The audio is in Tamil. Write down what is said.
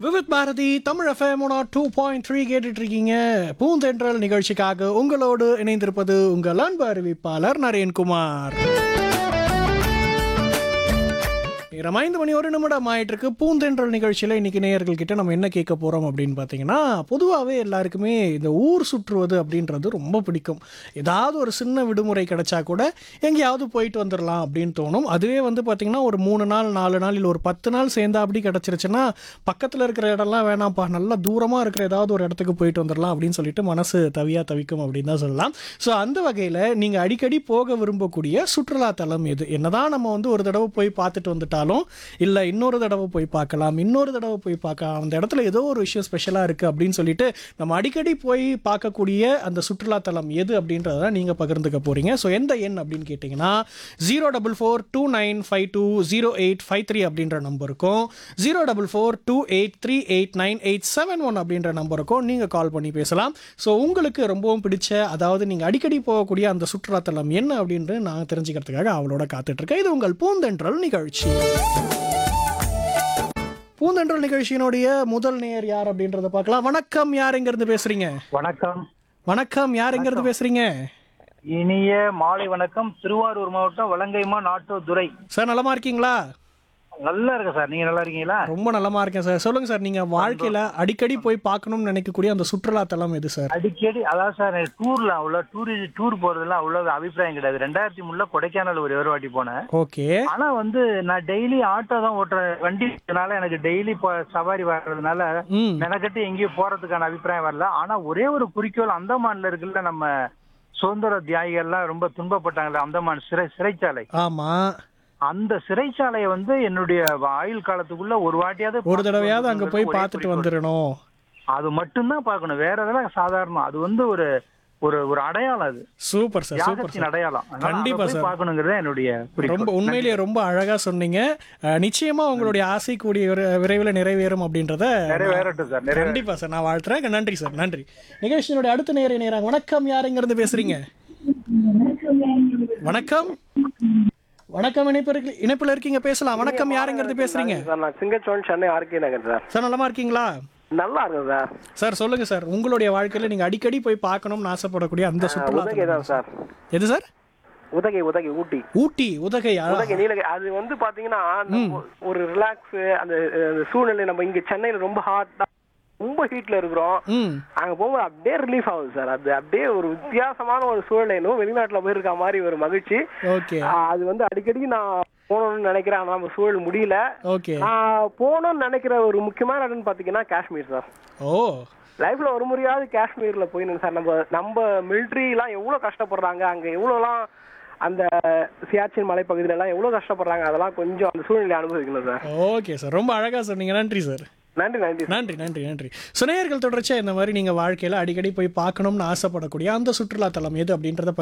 Vividh Bharati Tamil FM two point three கேட்டுட்டு இருக்கீங்க பூந்தென்றல் நிகழ்ச்சிக்காக உங்களோடு இணைந்திருப்பது உங்கள் அன்பு அறிவிப்பாளர் நரேன்குமார் நேரம் ஐந்து மணி ஒரு நிமிடம் ஆயிட்டு இருக்கு பூந்தென்றல் நிகழ்ச்சியில் இன்னைக்கு நேயர்கள் கிட்ட நம்ம என்ன கேட்க போறோம் அப்படின்னு பார்த்தீங்கன்னா பொதுவாகவே எல்லாருக்குமே இந்த ஊர் சுற்றுவது அப்படின்றது ரொம்ப பிடிக்கும் ஏதாவது ஒரு சின்ன விடுமுறை கிடைச்சா கூட எங்கேயாவது போயிட்டு வந்துடலாம் அப்படின்னு தோணும் அதுவே வந்து பார்த்தீங்கன்னா ஒரு மூணு நாள் நாலு நாள் இல்லை ஒரு பத்து நாள் சேர்ந்தா அப்படி கிடச்சிருச்சுன்னா பக்கத்தில் இருக்கிற இடம்லாம் வேணாம்ப்பா நல்லா தூரமாக இருக்கிற ஏதாவது ஒரு இடத்துக்கு போயிட்டு வந்துடலாம் அப்படின்னு சொல்லிட்டு மனசு தவியாக தவிக்கும் அப்படின்னு தான் சொல்லலாம் ஸோ அந்த வகையில் நீங்கள் அடிக்கடி போக விரும்பக்கூடிய சுற்றுலா தலம் எது என்னதான் நம்ம வந்து ஒரு தடவை போய் பார்த்துட்டு வந்துட்டாலும் இல்லை இன்னொரு தடவை போய் பார்க்கலாம் இன்னொரு தடவை போய் பார்க்கலாம் அந்த இடத்துல ஏதோ ஒரு விஷயம் ஸ்பெஷலாக இருக்குது அப்படின்னு சொல்லிட்டு நம்ம அடிக்கடி போய் பார்க்கக்கூடிய அந்த சுற்றுலா தலம் எது அப்படின்றத நீங்கள் பகிர்ந்துக்க போகிறீங்க ஸோ எந்த எண் அப்படின்னு கேட்டிங்கன்னா zero double four two nine five two zero eight five three அப்படின்ற நம்பருக்கும் zero double four two eight three eight nine eight seven one அப்படின்ற நம்பருக்கும் நீங்கள் கால் பண்ணி பேசலாம் ஸோ உங்களுக்கு ரொம்பவும் பிடிச்ச அதாவது நீங்கள் அடிக்கடி போகக்கூடிய அந்த சுற்றுலாத்தலம் என்ன அப்படின்னு நான் தெரிஞ்சுக்கிறதுக்காக அவளோட காத்துட்ருக்கேன் இது உங்கள் பூந்தென்றல் நிகழ்ச்சி பூந்தென்றல் நிகழ்ச்சியினுடைய முதல் நேயர் யார் அப்படின்றத பார்க்கலாம் வணக்கம் யார் எங்கேருந்து பேசுறீங்க வணக்கம் வணக்கம் யார் எங்கேருந்து பேசுறீங்க இனிய மாலை வணக்கம் திருவாரூர் மாவட்டம் வலங்கைமா நாட்டு துறை சார் நலமா இருக்கீங்களா நல்லா இருக்கு சார் நீங்க நல்லா இருக்கீங்களா ரொம்ப நலமா இருக்கேன் சார் சொல்லுங்க சார் நீங்க வாழ்க்கையில அடிக்கடி போய் பார்க்கணும்னு நினைக்கக்கூடிய அந்த சுற்றுலா தலம் எது சார் அடிக்கடி அதாவது சார் எனக்கு டூர்ல அவ்வளோ டூர் டூர் போறதுலாம் அவ்வளோ அபிப்பிராயம் கிடையாது ரெண்டாயிரத்தி மூணுல கொடைக்கானல் ஒரு ஒரு வாட்டி போனேன் ஓகே ஆனா வந்து நான் டெய்லி ஆட்டோ தான் ஓட்டுறேன் வண்டி இருக்கனால எனக்கு டெய்லி சவாரி வர்றதுனால ம் மெனக்கட்டு எங்கேயும் போறதுக்கான அபிப்பிராயம் வரல ஆனா ஒரே ஒரு குறிக்கோள் அந்தமான்ல இருக்குல்ல நம்ம சுதந்திர தியாகிகள்லாம் ரொம்ப துன்பப்பட்டாங்கல்ல அந்தமான் சிறை சிறைச்சாலை ஆமா அந்த சிறைச்சாலையை வந்து என்னுடைய ஆயுள் காலத்துக்குள்ள ஒரு வாட்டியாவது ஒரு பார்த்துட்டு தடவையாவது அங்க போய் ஒரே பார்த்துட்டு குறிக்கோள். வந்துடணும் அது மட்டும்தான் பார்க்கணும் வேற இதெல்லாம் சாதாரணம் அது வந்து ஒரு ஒரு ஒரு அடையாளம் அது சூப்பர் சார் சூப்பர் தியாகத்தின் சார் அடையாளம் அதனால அதை கண்டிப்பா போய் சார். பார்க்கணுங்கிறது என்னுடைய குறிக்கோள். ரொம்ப உண்மையிலேயே ரொம்ப அழகா சொன்னீங்க அஹ், நிச்சயமா உங்களுடைய ஆசை கூடிய விர- விரைவில் நிறைவேறும் அப்படின்றத நிறைவேறட்டும் சார் நிறைவே கண்டிப்பா சார் நான் வாழ்த்துறேன் நன்றி சார் நன்றி நிகழ்ச்சியினுடைய அடுத்த நேர நேரம் வணக்கம் யார் எங்க இருந்து பேசுறீங்க வணக்கம் வணக்கம் இணைப்பு இருக்கு- இணைப்புல இருக்கீங்க பேசலாம் வணக்கம் யார் எங்க இருந்து பேசுறீங்க சார் நான் சிங்கச்சோன் Chennai R K Nagar sir sir நலமா இருக்கீங்களா நல்லா இருக்கும் சார் சார் சொல்லுங்க சார் உங்களுடைய வாழ்க்கையில நீங்க அடிக்கடி போய் பார்க்கணும்னு ஆசைப்படக்கூடிய அந்த சுற்றுலா உதகை தான் சார் எது சார் உதகை உதகை ஊட்டி ஊட்டி உதகை ஆ, உதகை நீலகை அது வந்து பாத்தீங்கன்னா நம்ம ஒரு ரிலாக்ஸ் அந்த அந்த சூழ்நிலை நம்ம இங்க சென்னையில ரொம்ப ஹாட்டா ரொம்ப ஹீட்ல இருக்கிறோம் ம் அங்க போகும்போது அப்படியே ரிலீஃப் ஆகுது சார் அது அப்படியே ஒரு வித்தியாசமான ஒரு சூழ்நிலை இன்னும் வெளிநாட்டுல போயிருக்க மாதிரி ஒரு மகிழ்ச்சி ஓகே ஆஹ் அது வந்து அடிக்கடி நான் போகணும்னு நினைக்கிறேன் ஆனா நம்ம சூழல் முடியல ஓகே நான் போகணும்னு நினைக்கிற ஒரு முக்கியமான இடம்னு பாத்தீங்கன்னா காஷ்மீர் சார் ஓ லைஃப்ல ஒரு முறையாவது காஷ்மீர்ல போயிடணும் சார் நம்ம நம்ம military எல்லாம் எவ்வளவு கஷ்டப்படுறாங்க அங்க எவ்வளவுலாம் அந்த சியாச்சின் மலைப்பகுதியில எல்லாம் எவ்வளவு கஷ்டப்படுறாங்க அதெல்லாம் கொஞ்சம் அந்த சூழ்நிலை அனுபவிக்கணும் சார் ஓகே சார் ரொம்ப அழகா சொன்னீங்க நன்றி சார் நன்றி நன்றி நன்றி நன்றி நன்றி சுனையர்கள் தொடர்ச்சியா இந்த மாதிரி நீங்க வாழ்க்கையில அடிக்கடி போய் பார்க்கணும்னு ஆசைப்படக்கூடிய அந்த சுற்றுலா தலம் எது அப்படின்றத